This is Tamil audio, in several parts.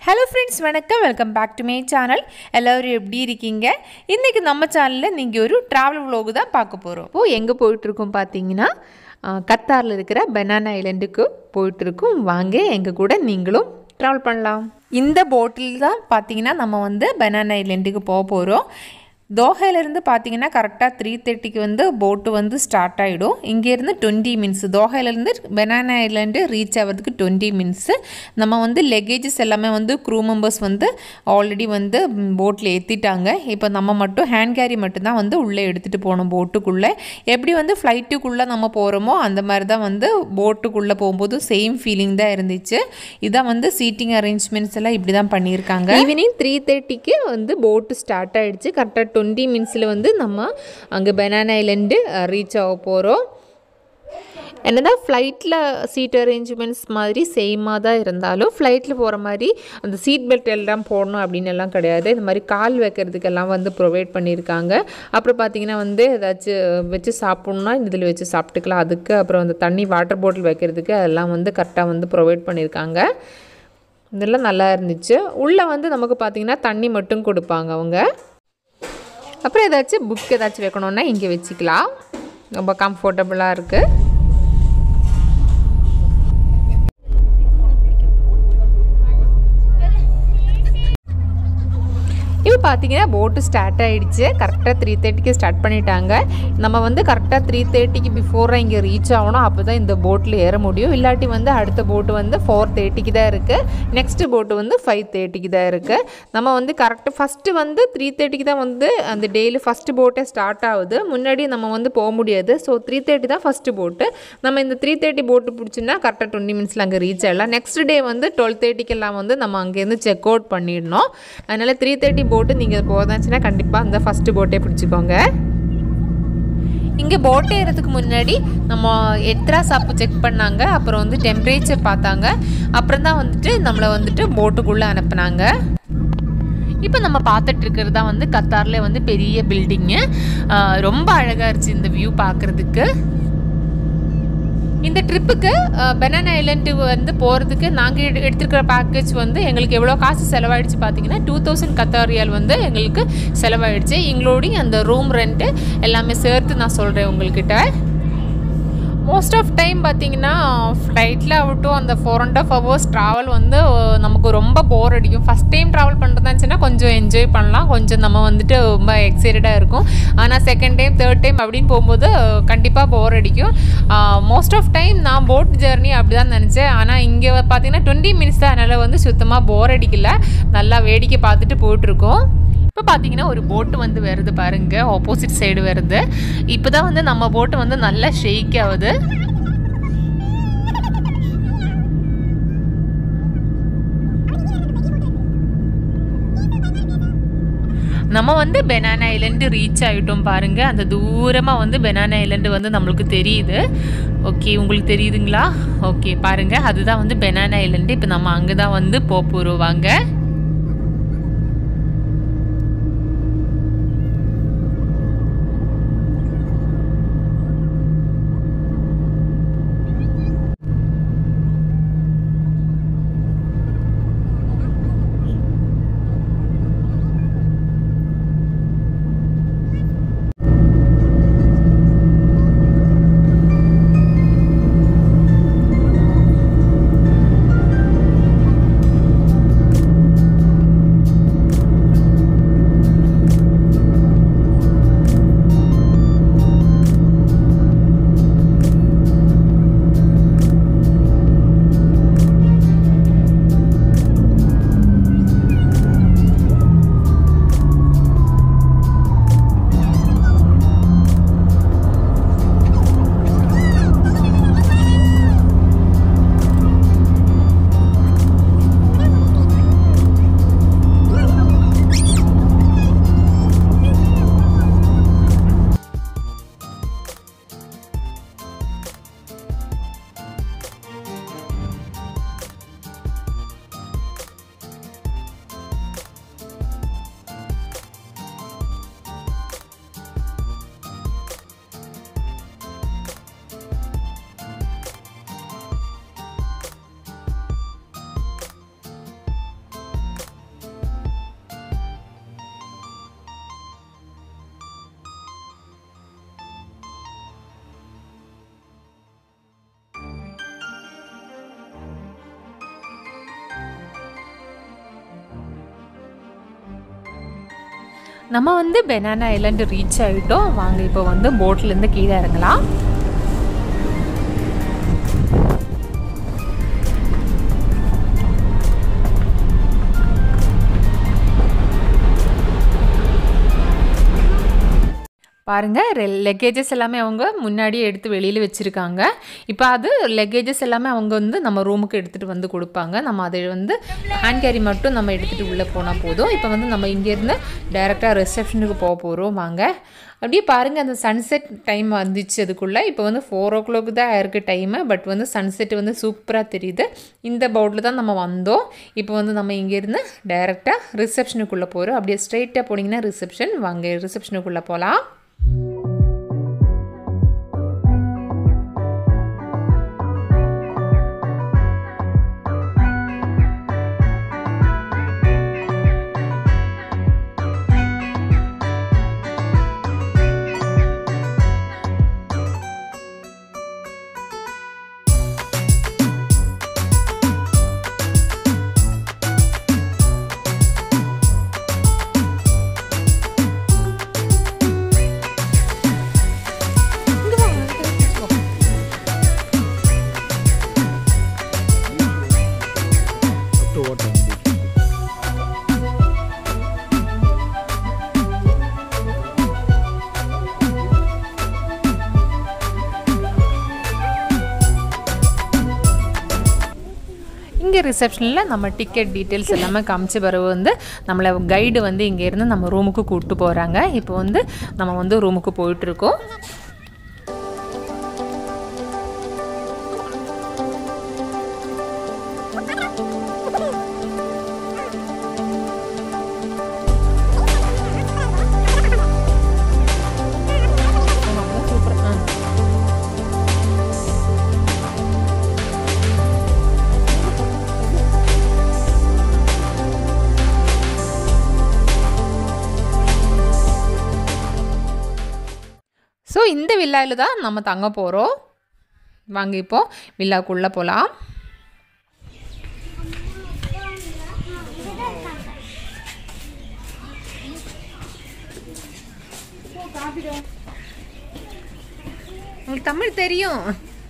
ஹலோ ஃப்ரெண்ட்ஸ் வணக்கம் welcome back to my channel எல்லோரும் எப்படி இருக்கீங்க இன்றைக்கி நம்ம சேனலில் நீங்கள் ஒரு ட்ராவல் vlog தான் பார்க்க போகிறோம் இப்போது எங்கே போயிட்டுருக்கோம் பார்த்தீங்கன்னா ஆஹ், கத்தாரில் இருக்கிற பெனானா ஐலண்டுக்கு போயிட்டுருக்கோம் வாங்க எங்கள் கூட நீங்களும் ட்ராவல் பண்ணலாம் இந்த போட்டில் தான் பார்த்தீங்கன்னா நம்ம வந்து பெனானா ஐலண்டுக்கு போக போகிறோம் தோஹையிலேருந்து பார்த்தீங்கன்னா கரெக்டாக த்ரீ தேர்ட்டிக்கு வந்து போட்டு வந்து ஸ்டார்ட் ஆகிடும் இங்கேருந்து டுவெண்ட்டி மினிட்ஸ் தோஹையிலேருந்து பெனானா ஐலாண்டு ரீச் ஆகிறதுக்கு டுவெண்ட்டி மினிட்ஸு நம்ம வந்து லெக்கேஜஸ் எல்லாமே வந்து க்ரூ மெம்பர்ஸ் வந்து ஆல்ரெடி வந்து போட்டில் ஏற்றிட்டாங்க இப்போ நம்ம மட்டும் ஹேண்ட் கேரி மட்டும்தான் வந்து உள்ளே எடுத்துகிட்டு போகணும் போட்டுக்குள்ளே எப்படி வந்து ஃப்ளைட்டுக்குள்ளே நம்ம போகிறோமோ அந்த மாதிரி தான் வந்து போட்டுக்குள்ளே போகும்போது சேம் ஃபீலிங் தான் இருந்துச்சு இதான் வந்து சீட்டிங் அரேஞ்ச்மெண்ட்ஸ் எல்லாம் இப்படி தான் பண்ணியிருக்காங்க ஈவினிங் த்ரீ தேர்ட்டிக்கு வந்து போட்டு ஸ்டார்ட் ஆகிடுச்சு கரெக்டாக டுவெண்ட்டி மினிட்ஸில் வந்து நம்ம அங்கே பெனானா ஐலண்டு ரீச் ஆக போகிறோம் என்னதான் ஃப்ளைட்டில் சீட் அரேஞ்ச்மெண்ட்ஸ் மாதிரி சேமாக தான் இருந்தாலும் ஃப்ளைட்டில் போகிற மாதிரி அந்த சீட் பெல்ட் எல்லாம் போடணும் அப்படின்னு எல்லாம் கிடையாது இந்த மாதிரி கால் வைக்கிறதுக்கெல்லாம் வந்து ப்ரொவைட் பண்ணியிருக்காங்க அப்புறம் பார்த்தீங்கன்னா வந்து ஏதாச்சும் வச்சு சாப்பிட்ணுன்னா இதில் வச்சு சாப்பிட்டுக்கலாம் அதுக்கு அப்புறம் அந்த தண்ணி வாட்டர் பாட்டில் வைக்கிறதுக்கு அதெல்லாம் வந்து கரெக்டாக வந்து ப்ரொவைட் பண்ணியிருக்காங்க இதெல்லாம் நல்லா இருந்துச்சு உள்ளே வந்து நமக்கு பார்த்தீங்கன்னா தண்ணி மட்டும் கொடுப்பாங்க அவங்க அப்புறம் ஏதாச்சும் புக் ஏதாச்சும் வைக்கணுன்னா இங்கே வச்சுக்கலாம் ரொம்ப கம்ஃபர்டபுளாக இருக்குது இப்போ பார்த்தீங்கன்னா போட்டு ஸ்டார்ட் ஆகிடுச்சு கரெக்டாக த்ரீ தேர்ட்டிக்கு ஸ்டார்ட் பண்ணிட்டாங்க நம்ம வந்து கரெக்டாக த்ரீ தேர்ட்டிக்கு பிஃபோராக இங்கே ரீச் ஆகணும் அப்போ தான் இந்த போட்டில் ஏற முடியும் இல்லாட்டி வந்து அடுத்த போட்டு வந்து ஃபோர் தேர்ட்டிக்கு தான் இருக்குது நெக்ஸ்ட் போட்டு வந்து ஃபைவ் தேர்ட்டிக்கு தான் இருக்குது நம்ம வந்து கரெக்டாக ஃபஸ்ட்டு வந்து த்ரீ தேர்ட்டிக்கு தான் வந்து அந்த டெய்லி ஃபஸ்ட்டு போட்டே ஸ்டார்ட் ஆகுது முன்னாடி நம்ம வந்து போக முடியாது ஸோ த்ரீ தேர்ட்டி தான் ஃபஸ்ட்டு போட்டு நம்ம இந்த த்ரீ தேர்ட்டி போட்டு பிடிச்சோன்னா கரெக்டாக டுவெண்ட்டி மினிட்ஸில் அங்கே ரீச் ஆகலாம் நெக்ஸ்ட் டே வந்து டுவெல் தேர்ட்டிக்கெல்லாம் வந்து நம்ம அங்கேருந்து செக் அவுட் பண்ணிடணும் அதனால் த்ரீ தேர்ட்டி போட்டு நீங்கள் போதாச்சுன்னா கண்டிப்பாக அந்த ஃபஸ்ட்டு போட்டே பிடிச்சிக்கோங்க இங்கே போட் ஏறதுக்கு முன்னாடி நம்ம எத்ரா சாப்பு செக் பண்ணாங்க அப்புறம் வந்து டெம்பரேச்சர் பார்த்தாங்க அப்புறம் தான் வந்துட்டு நம்மளை வந்துட்டு போட்டுக்குள்ளே அனுப்புனாங்க இப்போ நம்ம பார்த்துட்டு இருக்கிறது தான் வந்து கத்தாரில் வந்து பெரிய பில்டிங்கு ரொம்ப அழகாக இருந்துச்சு இந்த வியூ பார்க்குறதுக்கு இந்த ட்ரிப்புக்கு பெனானா ஐலண்டு வந்து போகிறதுக்கு நாங்கள் எடு எடுத்துருக்கிற பேக்கேஜ் வந்து எங்களுக்கு எவ்வளோ காசு செலவாயிடுச்சு பார்த்தீங்கன்னா டூ தௌசண்ட் கத்தாரியால் வந்து எங்களுக்கு செலவாயிடுச்சு இன்க்ளூடிங் அந்த ரூம் ரெண்ட்டு எல்லாமே சேர்த்து நான் சொல்கிறேன் உங்கள்கிட்ட மோஸ்ட் ஆஃப் டைம் பார்த்தீங்கன்னா ஃப்ளைட்டில் ஆகட்டும் அந்த four and half hours travel வந்து அஹ், நமக்கு ரொம்ப போர் அடிக்கும் ஃபஸ்ட் டைம் ட்ராவல் பண்ணுறதாச்சுன்னா கொஞ்சம் என்ஜாய் பண்ணலாம் கொஞ்சம் நம்ம வந்துட்டு ரொம்ப எக்ஸைட்டடாக இருக்கும் ஆனால் செகண்ட் டைம் தேர்ட் டைம் அப்படின்னு போகும்போது கண்டிப்பாக போர் அடிக்கும் மோஸ்ட் ஆஃப் டைம் நான் போட் ஜெர்னி அப்படி தான் நினச்சேன் ஆனால் இங்கே பார்த்தீங்கன்னா டுவெண்ட்டி மினிட்ஸ் தான் அதனால் வந்து சுத்தமாக போர் அடிக்கல நல்லா வேடிக்கை பார்த்துட்டு போயிட்டுருக்கோம் இப்போ பார்த்தீங்கன்னா ஒரு போட்டு வந்து வருது பாருங்க ஆப்போசிட் சைடு வருது இப்போ தான் வந்து நம்ம போட்டு வந்து நல்லா ஷேக் ஆகுது நம்ம வந்து பெனானா ஐலண்டு ரீச் ஆகிட்டோம் பாருங்க அந்த தூரமாக வந்து பெனானா ஐலண்டு வந்து நம்மளுக்கு தெரியுது ஓகே உங்களுக்கு தெரியுதுங்களா ஓகே பாருங்க அதுதான் வந்து பெனானா ஐலண்டு இப்போ நம்ம அங்கே தான் வந்து போக போகிறோம் வாங்க நம்ம வந்து பெனானா ஐலண்ட் ரீச் ஆகிட்டோம் வாங்க இப்போ வந்து போட்லேருந்து கீழே இறங்கலாம் பாருங்கள் லெக்கேஜஸ் எல்லாமே அவங்க முன்னாடியே எடுத்து வெளியில் வச்சுருக்காங்க இப்போ அது லெக்கேஜஸ் எல்லாமே அவங்க வந்து நம்ம ரூமுக்கு எடுத்துகிட்டு வந்து கொடுப்பாங்க நம்ம அதை வந்து ஹேண்ட் கேரி மட்டும் நம்ம எடுத்துகிட்டு உள்ளே போனால் போதும் இப்போ வந்து நம்ம இங்கேருந்து டைரெக்டாக ரிசப்ஷனுக்கு போக போகிறோம் வாங்க அப்படியே பாருங்கள் அந்த சன்செட் டைம் வந்துச்சு அதுக்குள்ளே இப்போ வந்து ஃபோர் ஓ கிளாக் தான் இருக்குது டைமு பட் வந்து சன்செட் வந்து சூப்பராக தெரியுது இந்த பவுட்டில் தான் நம்ம வந்தோம் இப்போ வந்து நம்ம இங்கேருந்து டைரெக்டாக ரிசப்ஷனுக்குள்ளே போகிறோம் அப்படியே ஸ்ட்ரைட்டாக போனீங்கன்னா ரிசப்ஷன் வாங்க ரிசப்ஷனுக்குள்ளே போகலாம் இங்கே ரிசப்ஷனில் நம்ம டிக்கெட் டீட்டெயில்ஸ் எல்லாமே காமிச்சு பிறகு வந்து நம்மளை கைடு வந்து இங்கேருந்து நம்ம ரூமுக்கு கூப்பிட்டு போகிறாங்க இப்போ வந்து நம்ம வந்து ரூமுக்கு போயிட்டுருக்கோம் ஸோ இந்த வில்லாவில் தான் நம்ம தங்க போகிறோம் வாங்க இப்போ வில்லாக்குள்ளே போகலாம் உங்களுக்கு தமிழ் தெரியும்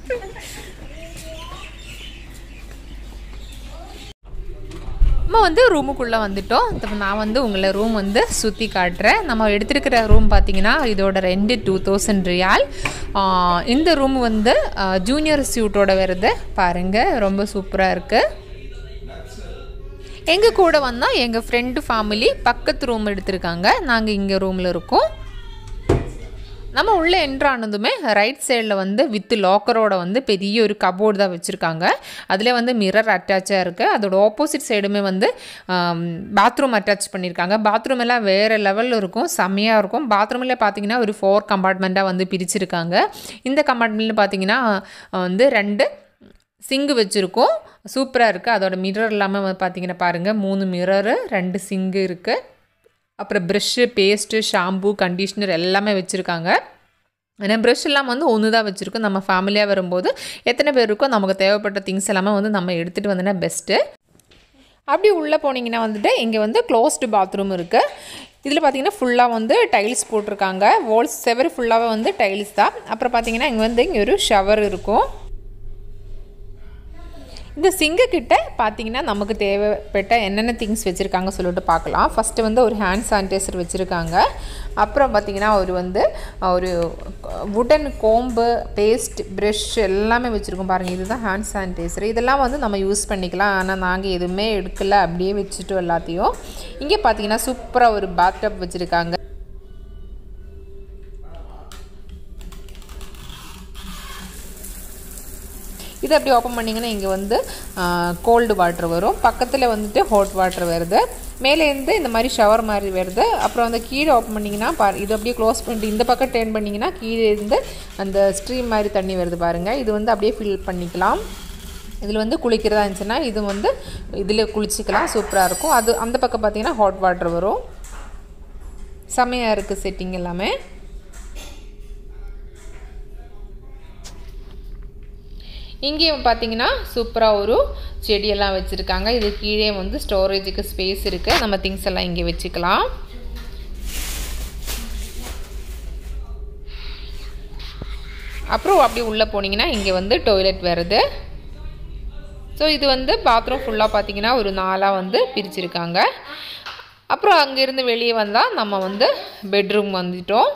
நம்ம வந்து ரூமுக்குள்ளே வந்துட்டோம் இப்போ நான் வந்து உங்களை ரூம் வந்து சுற்றி காட்டுறேன் நம்ம எடுத்துருக்கிற ரூம் பார்த்தீங்கன்னா இதோட ரெண்டு டூ தௌசண்ட் ரியால் இந்த ரூம் வந்து ஜூனியர் சியூட்டோட வருது பாருங்கள் ரொம்ப சூப்பராக இருக்குது எங்கள் கூட வந்தால் எங்கள் ஃப்ரெண்டு ஃபேமிலி பக்கத்து ரூம் எடுத்திருக்காங்க நாங்கள் இங்கே ரூமில் இருக்கோம் நம்ம உள்ளே என்ட்ரானதுமே ரைட் சைடில் வந்து வித் லாக்கரோட வந்து பெரிய ஒரு கபோர்டு தான் வச்சுருக்காங்க அதில் வந்து மிரர் அட்டாச்சாக இருக்குது அதோட ஆப்போசிட் சைடுமே வந்து பாத்ரூம் அட்டாச் பண்ணியிருக்காங்க பாத்ரூம் எல்லாம் வேறு லெவலில் இருக்கும் செம்மையாக இருக்கும் பாத்ரூமில் பார்த்தீங்கன்னா ஒரு ஃபோர் கம்பார்ட்மெண்ட்டாக வந்து பிரிச்சிருக்காங்க இந்த கம்பார்ட்மெண்ட்டில் பார்த்தீங்கன்னா வந்து ரெண்டு சிங்கு வச்சுருக்கோம் சூப்பராக இருக்குது அதோட மிரர் இல்லாமல் பார்த்தீங்கன்னா பாருங்கள் மூணு மிரரு ரெண்டு சிங்கு இருக்குது அப்புறம் ப்ரெஷ்ஷு பேஸ்ட்டு ஷாம்பு கண்டிஷ்னர் எல்லாமே வச்சுருக்காங்க ஆனால் ப்ரஷ் எல்லாம் வந்து ஒன்று தான் வச்சுருக்கோம் நம்ம ஃபேமிலியாக வரும்போது எத்தனை பேர் இருக்கோ நமக்கு தேவைப்பட்ட திங்ஸ் எல்லாமே வந்து நம்ம எடுத்துகிட்டு வந்தோன்னா பெஸ்ட்டு அப்படி உள்ளே போனீங்கன்னா வந்துட்டு இங்கே வந்து க்ளோஸ்டு பாத்ரூம் இருக்குது இதில் பார்த்தீங்கன்னா ஃபுல்லாக வந்து டைல்ஸ் போட்டிருக்காங்க வால்ஸ் செவர் ஃபுல்லாகவே வந்து டைல்ஸ் தான் அப்புறம் பார்த்தீங்கன்னா இங்கே வந்து இங்கே ஒரு ஷவர் இருக்கும் இந்த சிங்கு கிட்ட பார்த்தீங்கன்னா நமக்கு தேவைப்பட்ட என்னென்ன திங்ஸ் வச்சுருக்காங்க சொல்லிட்டு பார்க்கலாம் ஃபஸ்ட்டு வந்து ஒரு ஹேண்ட் சானிடைசர் வச்சுருக்காங்க அப்புறம் பார்த்திங்கன்னா ஒரு வந்து ஒரு வுடன் கோம்பு பேஸ்ட் ப்ரெஷ் எல்லாமே வச்சுருக்கோம் பாருங்கள் இதுதான் ஹேண்ட் சானிடைசர் இதெல்லாம் வந்து நம்ம யூஸ் பண்ணிக்கலாம் ஆனால் நாங்கள் எதுவுமே எடுக்கல அப்படியே வச்சுட்டோம் எல்லாத்தையும் இங்கே பார்த்தீங்கன்னா சூப்பராக ஒரு பாத்டப் வச்சுருக்காங்க இது அப்படி ஓப்பன் பண்ணிங்கன்னா இங்கே வந்து கோல்டு வாட்டர் வரும் பக்கத்தில் வந்துட்டு ஹாட் வாட்டர் வருது மேலேருந்து இந்த மாதிரி ஷவர் மாதிரி வருது அப்புறம் அந்த கீழே ஓப்பன் பண்ணிங்கன்னா பா இது அப்படியே க்ளோஸ் பண்ணிட்டு இந்த பக்கம் டேர்ன் பண்ணிங்கன்னா கீழே இருந்து அந்த ஸ்ட்ரீம் மாதிரி தண்ணி வருது பாருங்கள் இது வந்து அப்படியே ஃபில் பண்ணிக்கலாம் இதில் வந்து குளிக்கிறதா இருந்துச்சுன்னா இது வந்து இதில் குளிச்சிக்கலாம் சூப்பராக இருக்கும் அது அந்த பக்கம் பார்த்தீங்கன்னா ஹாட் வாட்டர் வரும் செம்மையாக இருக்குது செட்டிங் எல்லாமே இங்கேயும் பார்த்தீங்கன்னா சூப்பராக ஒரு செடியெல்லாம் வச்சுருக்காங்க இது கீழே வந்து ஸ்டோரேஜுக்கு ஸ்பேஸ் இருக்குது நம்ம திங்ஸ் எல்லாம் இங்கே வச்சுக்கலாம் அப்புறம் அப்படி உள்ளே போனீங்கன்னா இங்கே வந்து டாய்லெட் வருது ஸோ இது வந்து பாத்ரூம் ஃபுல்லாக பார்த்தீங்கன்னா ஒரு நாளாக வந்து பிரிச்சிருக்காங்க அப்புறம் அங்கேருந்து வெளியே வந்தால் நம்ம வந்து பெட்ரூம் வந்துட்டோம்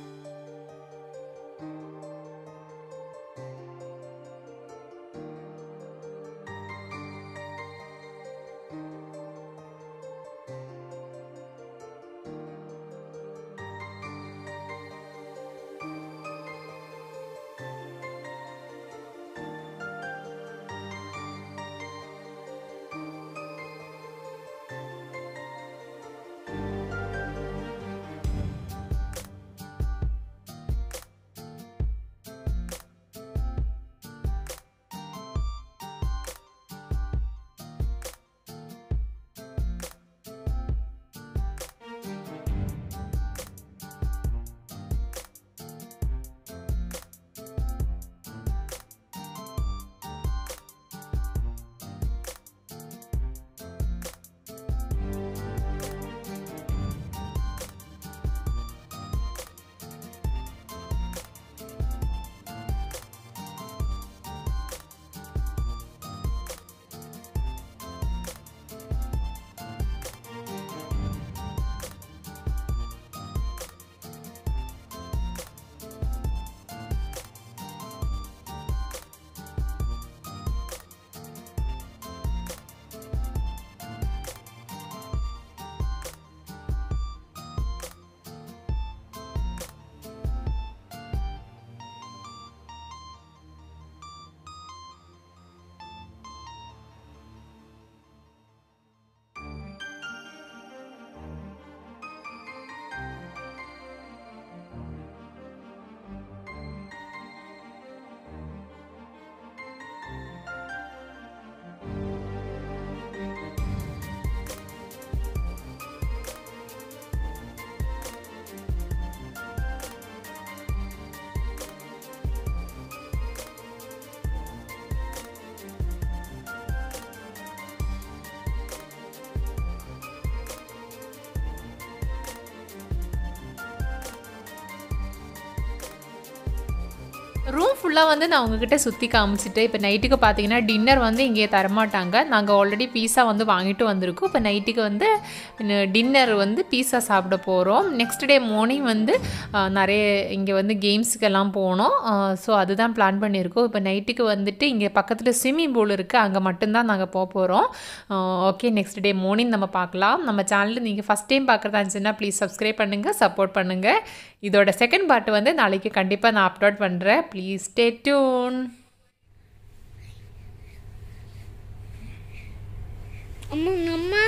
ரூம் ஃபுல்லாக வந்து நான் உங்ககிட்ட சுற்றி காமிச்சிட்டு இப்போ நைட்டுக்கு பார்த்தீங்கன்னா டின்னர் வந்து இங்கே தரமாட்டாங்க நாங்கள் ஆல்ரெடி பீஸா வந்து வாங்கிட்டு வந்திருக்கோம் இப்போ நைட்டுக்கு வந்து டின்னர் வந்து பீஸா சாப்பிட போகிறோம் நெக்ஸ்ட் டே மார்னிங் வந்து ஆஹ், நிறைய இங்கே வந்து கேம்ஸுக்கெல்லாம் போனோம் ஸோ அதுதான் பிளான் பண்ணியிருக்கோம் இப்போ நைட்டுக்கு வந்துட்டு இங்கே பக்கத்தில் ஸ்விம்மிங் பூல் இருக்குது அங்கே மட்டும்தான் நாங்கள் போக போகிறோம் ஓகே நெக்ஸ்ட் டே மார்னிங் நம்ம பார்க்கலாம் நம்ம சேனலில் நீங்கள் ஃபஸ்ட் டைம் பார்க்குறதா இருந்துச்சுன்னா ப்ளீஸ் சப்ஸ்கிரைப் பண்ணுங்கள் சப்போர்ட் பண்ணுங்கள் இதோட செகண்ட் பார்ட் வந்து நாளைக்கு கண்டிப்பாக நான் அப்லோட் பண்ணுறேன் ப்ளீஸ் ஸ்டே டியூன் அம்மா அம்மா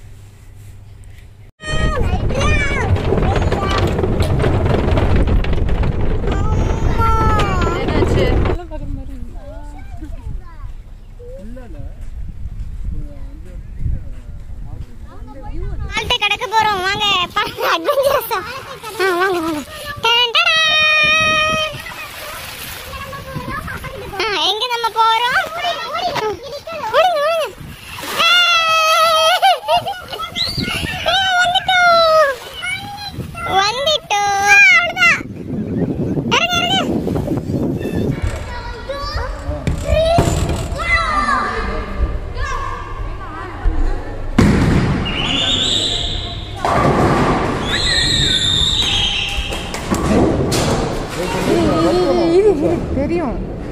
ஆள்கிட்ட கடக்க போறோம் வாங்க அட்வென்ச்சரஸா வாங்க வாங்க டன், டடா. ஆ, எங்க நம்ம போறோம் ஓடுங்க, ஓடுங்க. ஏய், வந்துட்டோம். வந்துட்டோம். இறங்கு, இறங்கு. தெரியும்